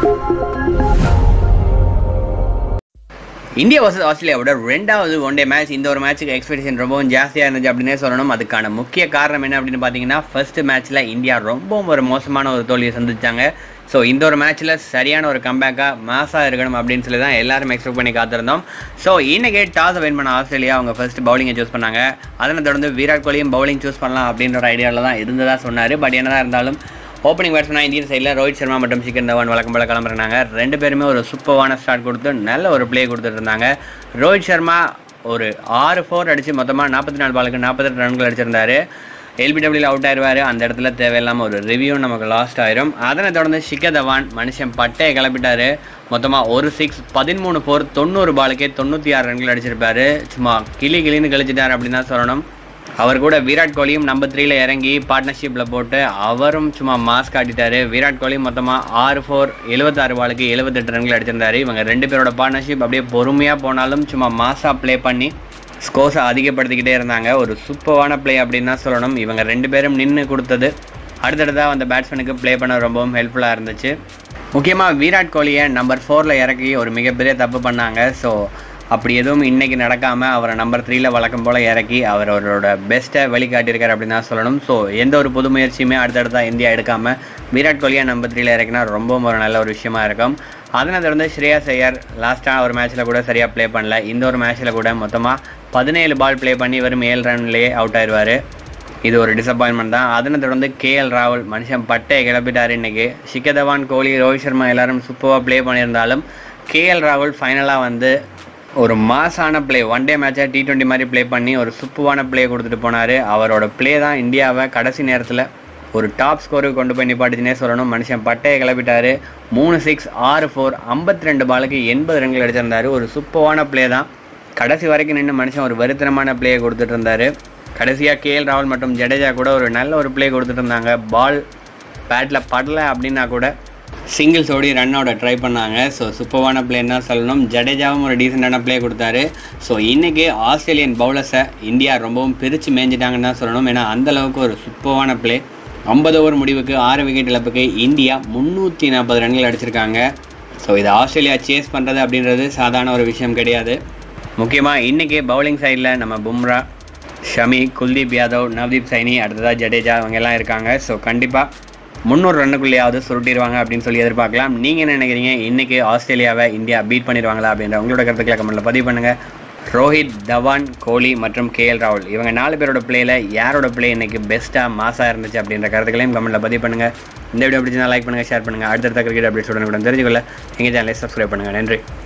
India versus ஆஸ்திரேலியாவோட ரெண்டாவது one day match இந்த ஒரு மேட்ச்சுக்கு எக்ஸ்பெக்டேஷன் ரொம்பவும் ஜாஸ்தியாக இருந்துச்சு அப்படின்னே சொல்லணும் அதுக்கான முக்கிய காரணம் என்ன அப்படின்னு பார்த்தீங்கன்னா ஃபர்ஸ்ட் மேட்ச்சில் இந்தியா ரொம்பவும் ஒரு மோசமான ஒரு தோல்வியை சந்திச்சாங்க ஸோ இந்த ஒரு மேட்ச்சில் சரியான ஒரு கம்பேக்காக மாசாக இருக்கணும் அப்படின்னு சொல்லி தான் எல்லாரும் எக்ஸ்பெக்ட் பண்ணி காத்திருந்தோம் ஸோ இன்னைக்கு டாஸ் வின் பண்ண ஆஸ்திரேலியா அவங்க ஃபர்ஸ்ட் பவுலிங்கை சூஸ் பண்ணாங்க அதனை தொடர்ந்து விராட் கோலியும் பவுலிங் சூஸ் பண்ணலாம் அப்படின்ற ஒரு ஐடியாவில் தான் இருந்ததா சொன்னார் பட் என்னதான் இருந்தாலும் ஓப்பனிங் பேட்ஸ்மேனாக இந்தியன் சைடில் ரோஹித் சர்மா மற்றும் சிக்கன் தவான் வழக்கம் போல கிளம்புறாங்க ரெண்டு பேருமே ஒரு சூப்பரான ஸ்டார்ட் கொடுத்து நல்ல ஒரு ப்ளே கொடுத்துட்டு இருந்தாங்க ரோஹித் சர்மா ஒரு ஆறு ஃபோர் அடித்து மொத்தமாக நாற்பத்தி நாலு பாலுக்கு நாற்பத்தெட்டு ரன்கள் அடிச்சிருந்தாரு எல்பிடபிள்யூல அவுட் ஆயிடுவார் அந்த இடத்துல தேவையில்லாமல் ஒரு ரிவ்யூ நமக்கு லாஸ்ட் ஆயிரும் அதனை தொடர்ந்து ஷிக்கர் தவான் மனுஷன் பட்டையை கிளப்பிட்டாரு மொத்தமாக ஒரு சிக்ஸ் பதிமூணு ஃபோர் தொண்ணூறு பாலுக்கே தொண்ணூற்றி ஆறு ரன்கள் அடிச்சிருப்பாரு சும்மா கிளி கிளின்னு கழிச்சிட்டார் அப்படின்னு தான் சொல்லணும் அவர் கூட விராட் கோலியும் நம்பர் த்ரீல இறங்கி பார்ட்னர்ஷிப்பில் போட்டு அவரும் சும்மா மாஸ் காட்டிட்டாரு விராட் கோலி மொத்தமாக ஆறு ஃபோர் எழுபத்தாறு பாலுக்கு எழுபத்தெட்டு ரன்கள் அடிச்சிருந்தாரு இவங்க ரெண்டு பேரோட பார்ட்னர்ஷிப் அப்படியே பொறுமையாக போனாலும் சும்மா மாஸாக ப்ளே பண்ணி ஸ்கோர்ஸை அதிகப்படுத்திக்கிட்டே இருந்தாங்க ஒரு சூப்பரான ப்ளே அப்படின்னு தான் சொல்லணும் இவங்க ரெண்டு பேரும் நின்று கொடுத்தது அடுத்தடுத்தா அந்த பேட்ஸ்மேனுக்கு ப்ளே பண்ண ரொம்பவும் ஹெல்ப்ஃபுல்லாக இருந்துச்சு முக்கியமாக விராட் கோலியை நம்பர் ஃபோரில் இறக்கி ஒரு மிகப்பெரிய தப்பு பண்ணாங்க ஸோ அப்படி எதுவும் இன்னைக்கு நடக்காமல் அவரை நம்பர் த்ரீல வழக்கம் போல் இறக்கி அவர் அவரோட பெஸ்ட்டை வெளிக்காட்டியிருக்காரு அப்படின்னு தான் சொல்லணும் ஸோ எந்த ஒரு புது முயற்சியுமே அடுத்தடுத்தா இந்தியா எடுக்காமல் விராட் கோலியை நம்பர் த்ரீல இறக்கினா ரொம்பவும் ஒரு நல்ல ஒரு விஷயமா இருக்கும் அதனை தொடர்ந்து ஸ்ரேயாஸ் ஐயர் லாஸ்ட்டாக ஒரு மேட்ச்சில் கூட சரியாக ப்ளே பண்ணல இந்த ஒரு மேட்ச்சில் கூட மொத்தமாக பதினேழு பால் ப்ளே பண்ணி வெறும் ஏழு ரன்லேயே அவுட் ஆயிடுவார் இது ஒரு டிசப்பாயின்மெண்ட் தான் அதனை தொடர்ந்து கேஎல் ராகுல் மனுஷன் பட்டையை கிளப்பிட்டார் இன்னைக்கு ஷிக்கர் தவான் கோலி ரோஹித் சர்மா எல்லாரும் சூப்பராக ப்ளே பண்ணியிருந்தாலும் கேஎல் ராகுல் ஃபைனலாக வந்து ஒரு மாசான ப்ளே ஒன் டே மேட்சை டி டுவெண்ட்டி மாதிரி ப்ளே பண்ணி ஒரு சூப்பரான ப்ளே கொடுத்துட்டு போனார் அவரோட ப்ளே தான் இந்தியாவை கடைசி நேரத்தில் ஒரு டாப் ஸ்கோருக்கு கொண்டு போய் நிப்பாட்டுச்சுனே சொல்லணும் மனுஷன் பட்டையை கிளப்பிட்டாரு மூணு சிக்ஸ் ஆறு ஃபோர் ஐம்பத்தி ரெண்டு பாலுக்கு எண்பது ரன்கள் அடிச்சிருந்தாரு ஒரு சூப்பரான ப்ளே தான் கடைசி வரைக்கும் நின்று மனுஷன் ஒரு வருத்தனமான ப்ளேயை கொடுத்துட்டு இருந்தாரு கடைசியாக கேஎல் ராகுல் மற்றும் ஜடேஜா கூட ஒரு நல்ல ஒரு ப்ளே கொடுத்துட்டு இருந்தாங்க பால் பேட்டில் படலை அப்படின்னா கூட சிங்கிள்ஸ் ஓடி ரன் அவுட்டை ட்ரை பண்ணாங்க ஸோ சூப்பரான பிளேன்னு தான் சொல்லணும் ஜடேஜாவும் ஒரு டீசெண்டான ப்ளே கொடுத்தாரு ஸோ இன்றைக்கி ஆஸ்திரேலியன் பவுலர்ஸை இந்தியா ரொம்பவும் பிரித்து மேய்ஞ்சிட்டாங்கன்னு தான் சொல்லணும் ஏன்னா அந்த அளவுக்கு ஒரு சூப்பரான ப்ளே ஐம்பது ஓவர் முடிவுக்கு ஆறு விக்கெட் இழப்புக்கு இந்தியா முந்நூற்றி நாற்பது ரன்கள் அடிச்சிருக்காங்க ஸோ இது ஆஸ்திரேலியா சேஸ் பண்ணுறது அப்படின்றது சாதாரண ஒரு விஷயம் கிடையாது முக்கியமாக இன்றைக்கி பவுலிங் சைடில் நம்ம பும்ரா ஷமி குல்தீப் யாதவ் நவ்தீப் சைனி அடுத்ததாக ஜடேஜா இவங்க எல்லாம் இருக்காங்க ஸோ கண்டிப்பாக முந்நூறு ரன்னுக்குள்ளேயாவது சுருட்டிடுவாங்க அப்படின்னு சொல்லி எதிர்பார்க்கலாம் நீங்கள் என்ன நினைக்கிறீங்க இன்றைக்கி ஆஸ்திரேலியாவை இந்தியா பீட் பண்ணிடுவாங்களா அப்படின்ற உங்களோட கருத்துக்களை கமெண்ட்டில் பதிவு பண்ணுங்கள் ரோஹித் தவான் கோலி மற்றும் கேஎல் ராகுல் இவங்க நாலு பேரோட பிளேயில் யாரோட பிளே இன்னைக்கு பெஸ்ட்டாக மாசாக இருந்துச்சு அப்படின்ற கருத்துக்களையும் கமெண்ட்டில் பதிவு பண்ணுங்கள் இந்த வீடியோ பிடிச்சிருந்தா லைக் பண்ணுங்கள் ஷேர் பண்ணுங்கள் அடுத்தடுத்த கிரிக்கெட் அப்டேட்ஸ் உடனே தெரிஞ்சுக்கொள்ள எங்கள் சேனலை சப்ஸ்கிரைப் பண்ணுங்கள் நன்றி